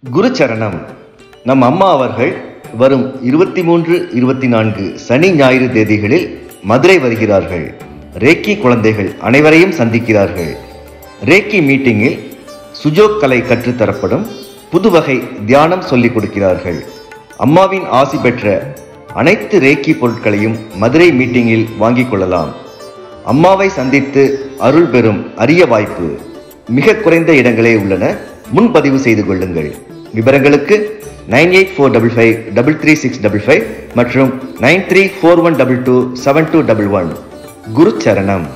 குருச்சரணம் நம் அம்மா அவர்கள் வரும் இருபத்தி மூன்று இருபத்தி நான்கு சனி ஞாயிறு தேதிகளில் மதுரை வருகிறார்கள் ரேக்கி குழந்தைகள் அனைவரையும் சந்திக்கிறார்கள் ரேக்கி மீட்டிங்கில் சுஜோக் கலை கற்றுத்தரப்படும் புதுவகை தியானம் சொல்லிக் கொடுக்கிறார்கள் அம்மாவின் ஆசி பெற்ற அனைத்து ரேக்கி பொருட்களையும் மதுரை மீட்டிங்கில் வாங்கிக் கொள்ளலாம் அம்மாவை சந்தித்து அருள் பெறும் அரிய வாய்ப்பு மிக குறைந்த இடங்களே உள்ளன முன்பதிவு செய்து கொள்ளுங்கள் விவரங்களுக்கு nine eight four double five double three six double five மற்றும் nine three four one double two seven two double one குரு சரணம்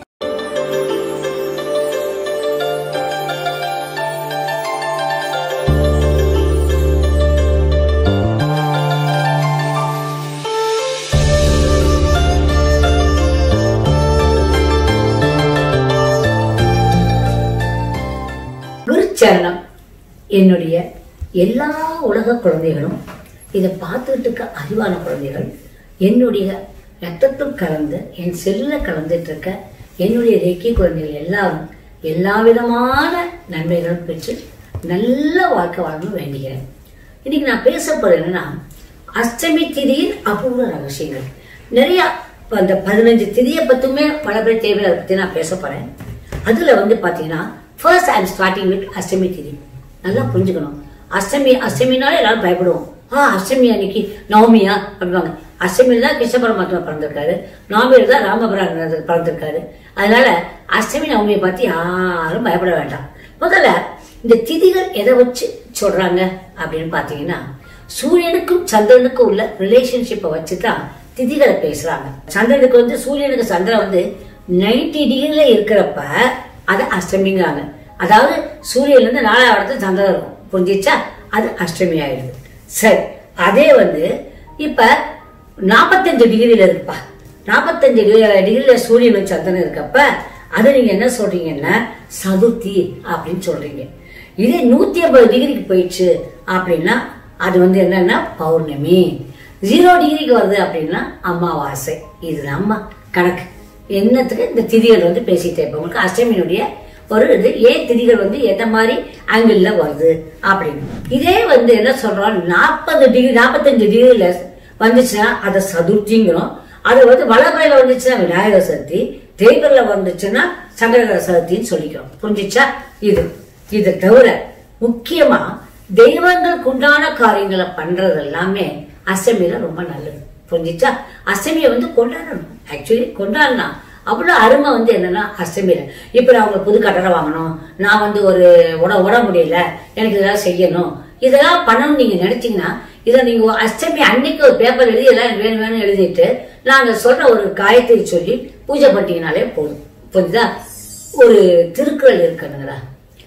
குருச்சரணம் என்னுடைய எல்லா உலக குழந்தைகளும் இதை பார்த்துட்டு இருக்க அறிவான குழந்தைகள் என்னுடைய ரத்தத்தில் கலந்து என் செல்லில் கலந்துட்டு இருக்க என்னுடைய ரேக்கி குழந்தைகள் எல்லாரும் எல்லா விதமான நன்மைகளும் பெற்று நல்ல வாழ்க்கை வாழணும் வேண்டுகிறேன் இன்னைக்கு நான் பேச போறது என்னன்னா அஷ்டமி திதியின் அபூர்வ ரகசியங்கள் நிறைய இப்ப அந்த பதினஞ்சு திதியை பத்துமே பல பேர் தேவை அதை பத்தி நான் பேச போறேன் அதுல வந்து பாத்தீங்கன்னா first I starting with ashtami tithi நல்லா புரிஞ்சுக்கணும் அஷ்டமி அஷ்டமினாலே எல்லாரும் பயப்படுவோம் ஆ அஷ்டமி அன்னைக்கு நவமியா அப்படிவாங்க அஷ்டமியில் தான் கிருஷ்ண பரமாத்மா பிறந்திருக்காரு நவமியில் தான் ராமபுரம் பிறந்திருக்காரு அதனால அஷ்டமி நவமியை பார்த்து யாரும் பயப்பட வேண்டாம் முதல்ல இந்த திதிகள் எதை வச்சு சொல்றாங்க அப்படின்னு பாத்தீங்கன்னா சூரியனுக்கும் சந்திரனுக்கும் உள்ள ரிலேஷன்ஷிப்பை வச்சு தான் திதிகளை பேசுறாங்க சந்திரனுக்கு வந்து சூரியனுக்கு சந்திரன் வந்து நைன்டி டிகிரில இருக்கிறப்ப அது அஷ்டமிங்கிறாங்க அதாவது சூரியன்ல இருந்து நாலாவது இடத்துல சந்திரன் இருக்கும் புரிஞ்சிச்சா அது அஷ்டமி ஆயிடுது சரி அதே வந்து இப்ப நாற்பத்தஞ்சு டிகிரில இருக்குப்பா நாற்பத்தஞ்சு டிகிரில சூரியன் சந்திரன் இருக்கப்ப அதை நீங்க என்ன சொல்றீங்கன்னா சதுர்த்தி அப்படின்னு சொல்றீங்க இதே நூத்தி ஐம்பது டிகிரிக்கு போயிடுச்சு அப்படின்னா அது வந்து என்னன்னா பௌர்ணமி ஜீரோ டிகிரிக்கு வருது அப்படின்னா அமாவாசை இது நம்ம கணக்கு என்னத்துக்கு இந்த திதிகள் வந்து பேசிட்டே இருப்போம் உங்களுக்கு அஷ்டமியினுடைய ஒரு இது ஏன் திதிகள் வந்து எந்த மாதிரி ஆங்கிள் வருது அப்படின்னு இதே வந்து என்ன சொல்றோம் நாற்பது டிகிரி நாற்பத்தஞ்சு டிகிரில வந்துச்சுன்னா அதை சதுர்த்திங்கிறோம் அது வந்து வளமுறையில வந்துச்சுன்னா விநாயகர் சதுர்த்தி தேய்பிரில வந்துச்சுன்னா சங்கரகர சதுர்த்தின்னு சொல்லிக்கிறோம் புரிஞ்சிச்சா இது இது தவிர முக்கியமா தெய்வங்களுக்கு உண்டான காரியங்களை பண்றது எல்லாமே அஷ்டமியில ரொம்ப நல்லது புரிஞ்சிச்சா அஷ்டமியை வந்து கொண்டாடணும் ஆக்சுவலி கொண்டாடலாம் அவ்வளவு அருமை வந்து என்னன்னா அஷ்டமியில இப்ப நான் உங்களுக்கு புது கட்டடம் வாங்கணும் நான் வந்து ஒரு உட உட முடியல எனக்கு இதெல்லாம் செய்யணும் இதெல்லாம் பண்ணணும்னு நீங்க நினைச்சீங்கன்னா இதை நீங்க அஷ்டமி அன்னைக்கு ஒரு பேப்பர் எழுதி எல்லாம் எனக்கு வேணும் வேணும் எழுதிட்டு நாங்க சொல்ற ஒரு காயத்தை சொல்லி பூஜை பண்ணிட்டீங்கனாலே போதும் புரியுதா ஒரு திருக்குறள் இருக்கணுங்களா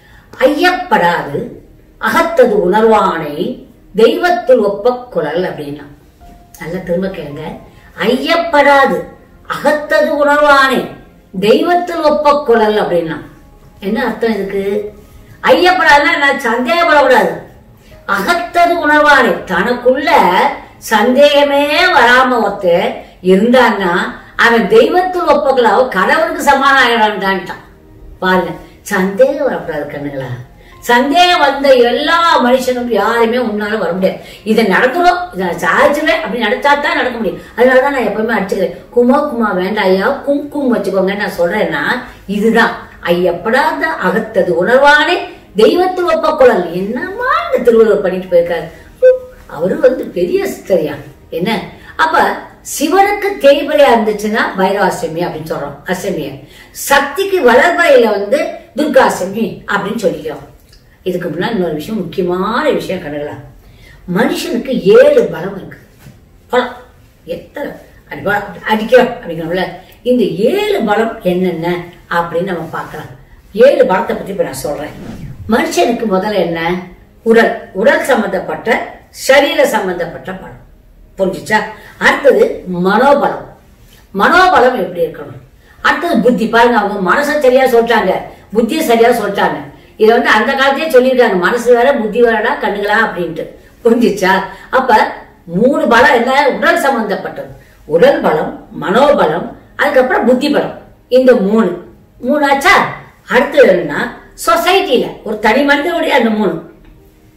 ஐயப்படாது அகத்தது உணர்வானை தெய்வத்தில் ஒப்ப குரல் அப்படின்னா நல்லா திரும்ப கேளுங்க ஐயப்படாது அகத்தது உணர்வானே தெய்வத்தில் ஒப்ப குரல் அப்படின்னா என்ன அர்த்தம் இதுக்கு ஐயப்படாதுன்னா நான் சந்தேகப்படக்கூடாது அகத்தது உணர்வானே தனக்குள்ள சந்தேகமே வராம ஒருத்த இருந்தான்னா அவன் தெய்வத்தில் ஒப்பக்கல அவன் கடவுளுக்கு சமானம் ஆயிடான்ட்டான் பாருங்க சந்தேகம் வரக்கூடாது கண்ணுங்களா சந்தேகம் வந்த எல்லா மனுஷனும் யாருமே உன்னால வர முடியாது இதை நடக்கணும் இதை நான் சாதிச்சுவேன் அப்படி நடத்தா தான் நடக்க முடியும் அதனாலதான் நான் எப்பவுமே அடிச்சுக்கிறேன் குமா குமா வேண்டாம் ஐயா கும் கும் வச்சுக்கோங்க நான் சொல்றேன்னா இதுதான் ஐயப்படாத அகத்தது உணர்வானே தெய்வத்தில் ஒப்ப குழல் என்னமா இந்த திருவள்ளுவர் பண்ணிட்டு போயிருக்காரு அவரு வந்து பெரிய சித்தரியா என்ன அப்ப சிவனுக்கு தேய்பிரையா இருந்துச்சுன்னா பைரவாஷ்டமி அப்படின்னு சொல்றோம் அஷ்டமிய சக்திக்கு வளர்பறையில வந்து துர்காஷ்டமி அப்படின்னு சொல்லிக்கிறோம் இதுக்கு முன்னாடி இன்னொரு விஷயம் முக்கியமான விஷயம் கண்டுக்கலாம் மனுஷனுக்கு ஏழு பலம் இருக்கு பலம் எத்தனை அடி பலம் அடிக்கிறோம் அப்படிங்கிறோம்ல இந்த ஏழு பலம் என்னென்ன அப்படின்னு நம்ம பார்க்கலாம் ஏழு பலத்தை பத்தி இப்ப நான் சொல்றேன் மனுஷனுக்கு முதல்ல என்ன உடல் உடல் சம்பந்தப்பட்ட சரீர சம்பந்தப்பட்ட பலம் புரிஞ்சுச்சா அடுத்தது மனோபலம் மனோபலம் எப்படி இருக்கணும் அடுத்தது புத்தி பாருங்க அவங்க மனசை சரியா சொல்லிட்டாங்க புத்தியை சரியா சொல்லிட்டாங்க இதை வந்து அந்த காலத்தையே சொல்லியிருக்காங்க மனசு வேற புத்தி வேறடா கண்ணுங்களா அப்படின்ட்டு புரிஞ்சுச்சா அப்ப மூணு பலம் என்ன உடல் சம்பந்தப்பட்டது உடல் பலம் மனோபலம் அதுக்கப்புறம் புத்தி பலம் இந்த மூணு மூணாச்சா அடுத்தது என்னன்னா சொசைட்டில ஒரு தனி மனிதனுடைய அந்த மூணு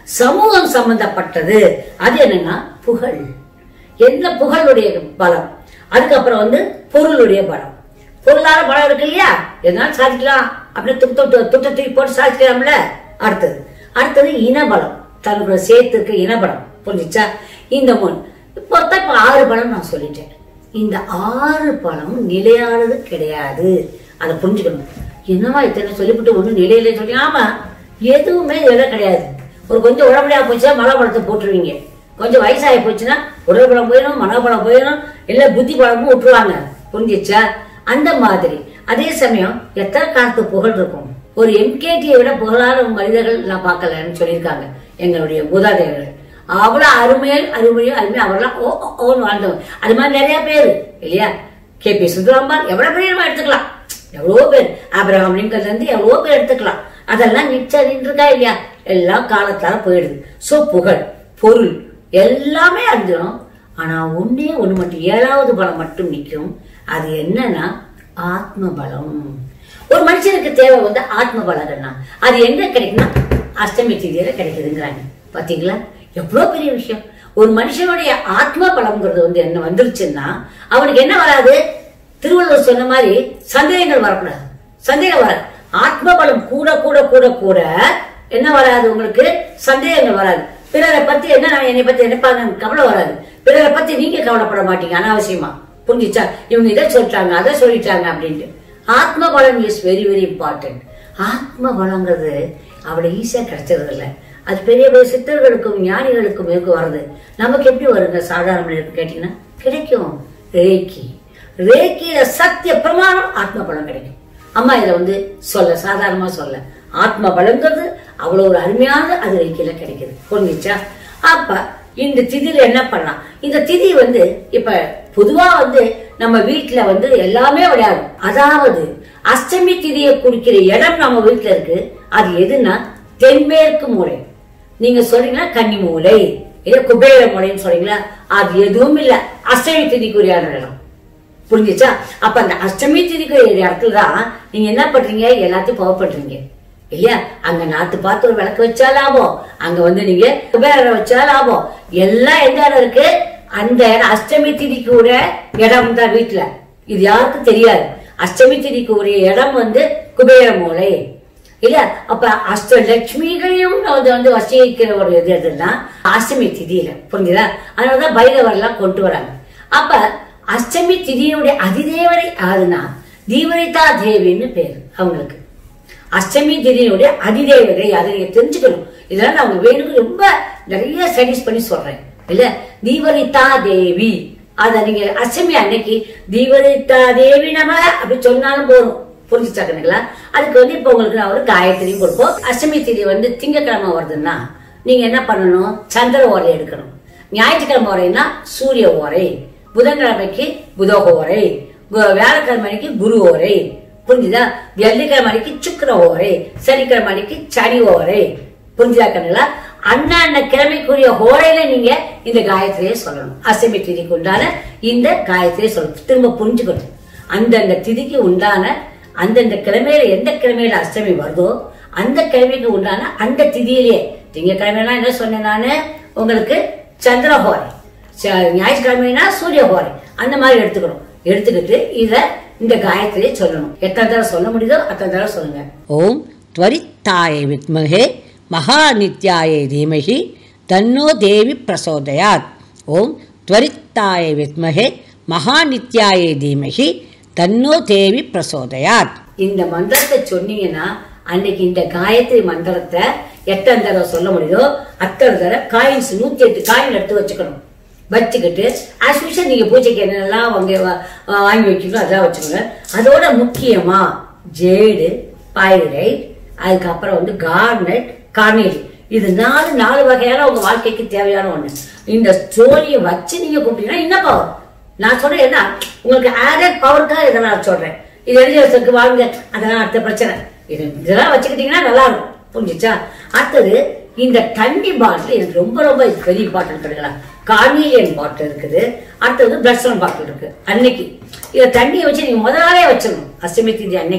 சமூகம் சம்பந்தப்பட்டது அது என்னன்னா புகழ் என்ன புகழுடைய பலம் அதுக்கப்புறம் வந்து பொருளுடைய பலம் பொருளாதார பலம் இருக்கு இல்லையா எதனால சாதிக்கலாம் அப்படின்னு துட்டு துட்டு துட்ட தூக்கி போட்டு சாதிக்கலாம்ல அடுத்தது அடுத்தது இனபலம் தன்னுடைய சேர்த்து இருக்க இனபலம் புரிஞ்சுச்சா இந்த மூணு இப்போ தான் இப்போ ஆறு பலம் நான் சொல்லிட்டேன் இந்த ஆறு பலம் நிலையானது கிடையாது அதை புரிஞ்சுக்கணும் என்னவா இத்தனை சொல்லிவிட்டு ஒன்றும் நிலையில சொல்லி ஆமா எதுவுமே நிலை கிடையாது ஒரு கொஞ்சம் உடம்படியா போச்சுன்னா மலை பழத்தை போட்டுருவீங்க கொஞ்சம் வயசாகி போச்சுன்னா உடல் பலம் போயிடும் மனோபலம் போயிடும் இல்ல புத்தி பலமும் விட்டுருவாங்க புரிஞ்சிச்சா அந்த மாதிரி அதே சமயம் எத்தனை காலத்து புகழ் இருக்கும் ஒரு எம்கேடியை விட புகழான மனிதர்கள் நான் பார்க்கலன்னு சொல்லியிருக்காங்க எங்களுடைய மூதாதையர்கள் அவ்வளவு அருமையில் அருமையும் அருமையும் அவரெல்லாம் ஓ ஓ, ஓன்னு வாழ்ந்தவங்க அது மாதிரி நிறைய பேர் இல்லையா கே பி சுந்தரம்பால் எவ்வளவு பேர் நம்ம எடுத்துக்கலாம் எவ்வளவோ பேர் ஆபிரகாம் லிங்கன்ல இருந்து எவ்வளவோ பேர் எடுத்துக்கலாம் அதெல்லாம் நிச்சயம் இருக்கா இல்லையா எல்லாம் காலத்தால போயிடுது சோ புகழ் பொருள் எல்லாமே அழிஞ்சிடும் ஆனா ஒண்ணே ஒண்ணு மட்டும் ஏழாவது பலம் மட்டும் நிக்கும் அது என்னன்னா ஆத்ம பலம் ஒரு மனுஷனுக்கு தேவை வந்து ஆத்ம பலம்னா அது எங்க கிடைக்குன்னா அஷ்டமி திதியில கிடைக்குதுங்கிறாங்க பாத்தீங்களா எவ்வளவு பெரிய விஷயம் ஒரு மனுஷனுடைய ஆத்ம பலம்ங்கிறது வந்து என்ன வந்துருச்சுன்னா அவனுக்கு என்ன வராது திருவள்ளுவர் சொன்ன மாதிரி சந்தேகங்கள் வரக்கூடாது சந்தேகம் வராது ஆத்ம பலம் கூட கூட கூட கூட என்ன வராது உங்களுக்கு சந்தேகங்கள் வராது பிறரை பத்தி என்ன நான் என்னை பத்தி நினைப்பாங்க கவலை வராது பிறரை பத்தி நீங்க கவலைப்பட மாட்டீங்க அனாவசியமா புரிஞ்சுச்சா இவங்க இதை சொல்லிட்டாங்க அதை சொல்லிட்டாங்க அப்படின்ட்டு ஆத்ம பலம் இஸ் வெரி வெரி இம்பார்ட்டன்ட் ஆத்ம பலங்கிறது அவ்வளவு ஈஸியா கிடைச்சது இல்ல அது பெரிய பெரிய சித்தர்களுக்கும் ஞானிகளுக்கும் இருக்கு வருது நமக்கு எப்படி வருங்க சாதாரண மனிதருக்கு கேட்டீங்கன்னா கிடைக்கும் ரேக்கி ரேக்கியில சத்திய பிரமாணம் ஆத்ம பலம் கிடைக்கும் அம்மா இதை வந்து சொல்ல சாதாரணமா சொல்ல ஆத்ம பலங்கிறது அவ்வளவு ஒரு அருமையான அது ரேக்கியில கிடைக்குது புரிஞ்சுச்சா அப்ப இந்த திதியில என்ன பண்ணலாம் இந்த திதி வந்து இப்ப பொதுவா வந்து நம்ம வீட்டுல வந்து எல்லாமே விளையாடும் அதாவது அஷ்டமி திதியை குறிக்கிற இடம் நம்ம வீட்டுல இருக்கு அது எதுன்னா தென்மேற்கு மூலை நீங்க சொல்றீங்களா கன்னி மூலை இல்ல குபேர மூலைன்னு சொல்றீங்களா அது எதுவும் இல்ல அஷ்டமி திதிக்குரியான இடம் புரிஞ்சுச்சா அப்ப அந்த அஷ்டமி திதிக்கு இடத்துல தான் நீங்க என்ன பண்றீங்க எல்லாத்தையும் பவர் பண்றீங்க இல்லையா அங்க நாத்து பார்த்து ஒரு விளக்கு வச்சா லாபம் அங்க வந்து நீங்க குபேரரை வச்சா லாபம் எல்லாம் எந்த இடம் இருக்கு அந்த இடம் அஷ்டமி திதிக்கு உரிய இடம் தான் வீட்டுல இது யாருக்கும் தெரியாது அஷ்டமி திதிக்கு உரிய இடம் வந்து குபேர மூலை இல்ல அப்ப அஷ்டலட்சுமிகளையும் வந்து வந்து வசீகிக்கிற ஒரு இது எதுன்னா அஷ்டமி திதியில புரிஞ்சுதா அதனாலதான் பைரவர் எல்லாம் கொண்டு வராங்க அப்ப அஷ்டமி திதியினுடைய அதிதேவதை யாருன்னா தீவரிதா தேவின்னு பேரு அவங்களுக்கு அஷ்டமி திதியினுடைய அதிதேவதை அதை நீங்க தெரிஞ்சுக்கணும் இதெல்லாம் நான் உங்க வேணுக்கு ரொம்ப நிறைய ஸ்டடிஸ் பண்ணி சொல்றேன் இல்ல தீவரிதா தேவி அத நீங்க அஷ்டமி அன்னைக்கு தீவரிதா தேவி நம அப்படி சொன்னாலும் போதும் புரிஞ்சுச்சாக்கணுங்களா அதுக்கு வந்து இப்ப உங்களுக்கு நான் ஒரு காயத்ரியும் கொடுப்போம் அஷ்டமி திதி வந்து திங்கக்கிழமை வருதுன்னா நீங்க என்ன பண்ணணும் சந்திர ஓரை எடுக்கணும் ஞாயிற்றுக்கிழமை ஓரைன்னா சூரிய ஓரை புதன்கிழமைக்கு புதக ஓரை கு- வியாழக்கிழமைக்கு குரு ஓரை புரிஞ்சுதா வெள்ளிக்கிழமை அன்னைக்கு சுக்கிர ஓரை சனிக்கிழமை அன்னைக்கு சனி ஓரை புரிஞ்சுதா கண்ணுங்களா அண்ணா கிழமைக்குரிய ஹோரையில நீங்க இந்த காயத்ரியை சொல்லணும் அசமி திதிக்கு உண்டான இந்த காயத்ரியை சொல்லணும் திரும்ப புரிஞ்சுக்கணும் அந்தந்த திதிக்கு உண்டான அந்தந்த கிழமையில எந்த கிழமையில அஷ்டமி வருதோ அந்த கிழமைக்கு உண்டான அந்த திதியிலேயே திங்கக்கிழமைலாம் என்ன சொன்னேன் நானு உங்களுக்கு சந்திரஹோரை ச- ஞாயிற்றுக்கிழமைனா சூரிய ஹோரை அந்த மாதிரி எடுத்துக்கணும் எடுத்துக்கிட்டு இத இந்த காயத்ரியை சொல்லணும் எத்தனை தடவை சொல்ல முடியுதோ அத்தனை தடவை சொல்லுங்க ஓம் त्वरिताय विद्महे महानित्याय धीमहि तन्नो देवी प्रचोदयात् ஓம் त्वरिताय विद्महे महानित्याय धीमहि तन्नो देवी प्रचोदयात् இந்த மந்திரத்தை சொன்னீங்கன்னா அன்னைக்கு இந்த காயத்ரி மந்திரத்தை எத்தனை தடவை சொல்ல முடியுதோ அத்தனை தடவை காயின்ஸ் நூத்தி எட்டு காயின் எடுத்து வச்சுக்கணும் வச்சுக்கிட்டு ஆஸ் யூஷுவல் நீங்க பூஜைக்கு என்னெல்லாம் வாங்கி வா- வாங்கி வைக்கணும் அதெல்லாம் வச்சுக்கோங்க அதோட முக்கியமா ஜேடு பைரைட் அதுக்கப்புறம் வந்து கார்னட் கார்னேட் இது நாலு நாலு வகையான உங்க வாழ்க்கைக்கு தேவையான ஒண்ணு இந்த ஸ்டோரியை வச்சு நீங்க கூப்பிட்டீங்கன்னா என்ன பவர் நான் சொல்றேன் என்ன உங்களுக்கு ஆடட் பவருக்காக இதை நான் சொல்றேன் இது எழுதி வச்சிருக்கு வாங்க அதெல்லாம் அடுத்த பிரச்சனை இது இதெல்லாம் வச்சுக்கிட்டீங்கன்னா நல்லா இருக்கும் புரிஞ்சுச்சா அடுத்தது இந்த தண்ணி பாட்டில் எனக்கு ரொம்ப ரொம்ப பெரிய பாட்டில் கிடைக்கலாம் கார்னீலியன் பாட்டில் இருக்குது அடுத்தது பிளஸ்டன் பாட்டில் இருக்கு அன்னைக்கு இதை தண்ணியை வச்சு நீங்க முதல் நாளே வச்சிடணும் அஷ்டமி திதி அன்னைக்கு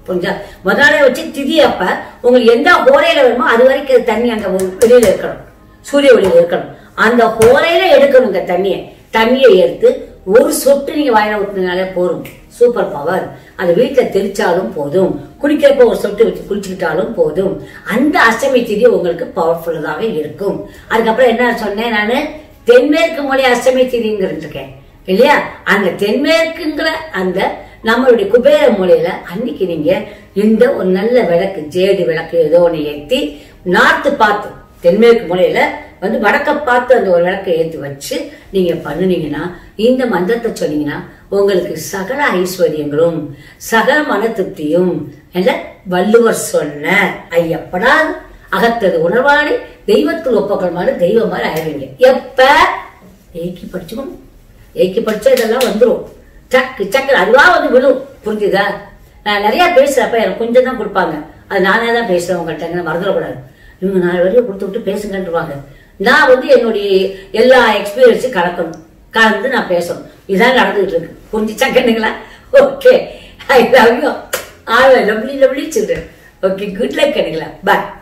புரிஞ்சா முத நாளே வச்சு திதி அப்ப உங்களுக்கு எந்த ஹோரையில வேணுமோ அது வரைக்கும் அது தண்ணி அங்க வெளியில இருக்கணும் சூரிய ஒளியில இருக்கணும் அந்த ஹோரையில எடுக்கணுங்க தண்ணியை தண்ணியை எடுத்து ஒரு சொட்டு நீங்க வாயில ஊத்துனாலே போதும் சூப்பர் பவர் அது வீட்டுல தெளிச்சாலும் போதும் குளிக்கிறப்ப ஒரு சொட்டு வச்சு குளிச்சுக்கிட்டாலும் போதும் அந்த அஷ்டமி திதி உங்களுக்கு பவர்ஃபுல்லதாக இருக்கும் அதுக்கப்புறம் என்ன சொன்னேன் நானு தென்மேற்கு மொழி அஷ்டமி திதிங்கிறது இருக்கேன் இல்லையா அந்த தென்மேற்குங்கிற அந்த நம்மளுடைய குபேர மூலையில அன்னைக்கு நீங்க இந்த ஒரு நல்ல விளக்கு ஜேடு விளக்கு ஏதோ ஒண்ணு ஏத்தி நார்த்து பார்த்து தென்மேற்கு மூலையில வந்து வடக்க பார்த்து அந்த ஒரு விளக்கை ஏத்தி வச்சு நீங்க பண்ணுனீங்கன்னா இந்த மந்திரத்தை சொன்னீங்கன்னா உங்களுக்கு சகல ஐஸ்வர்யங்களும் சகல மன திருப்தியும் என்ற வள்ளுவர் சொன்ன ஐயப்படா அகத்தது உணர்வாளி தெய்வத்தில் ஒப்பக்கொள்மாறு தெய்வம் மாதிரி ஆயிடுவீங்க எப்ப ஏக்கி படிச்சுக்கணும் ஏக்கி படிச்சா இதெல்லாம் வந்துரும் சக்கு சக்கு அதுவா வந்து விழும் புரிஞ்சுதா நான் நிறைய பேசுறப்ப எனக்கு கொஞ்சம் தான் கொடுப்பாங்க அது நானே தான் பேசுறேன் உங்கள்கிட்ட மறந்துடக்கூடாது இவங்க நாலு வரையும் கொடுத்து விட்டு பேசுங்கன்றுவாங்க நான் வந்து என்னுடைய எல்லா எக்ஸ்பீரியன்ஸும் கலக்கணும் கலந்து நான் பேசணும் இதுதான் நடந்துகிட்டு இருக்கு புரிஞ்சுச்சா கண்ணுங்களா okay I love you all lovely lovely children okay good luck கண்ணுங்களா பாய்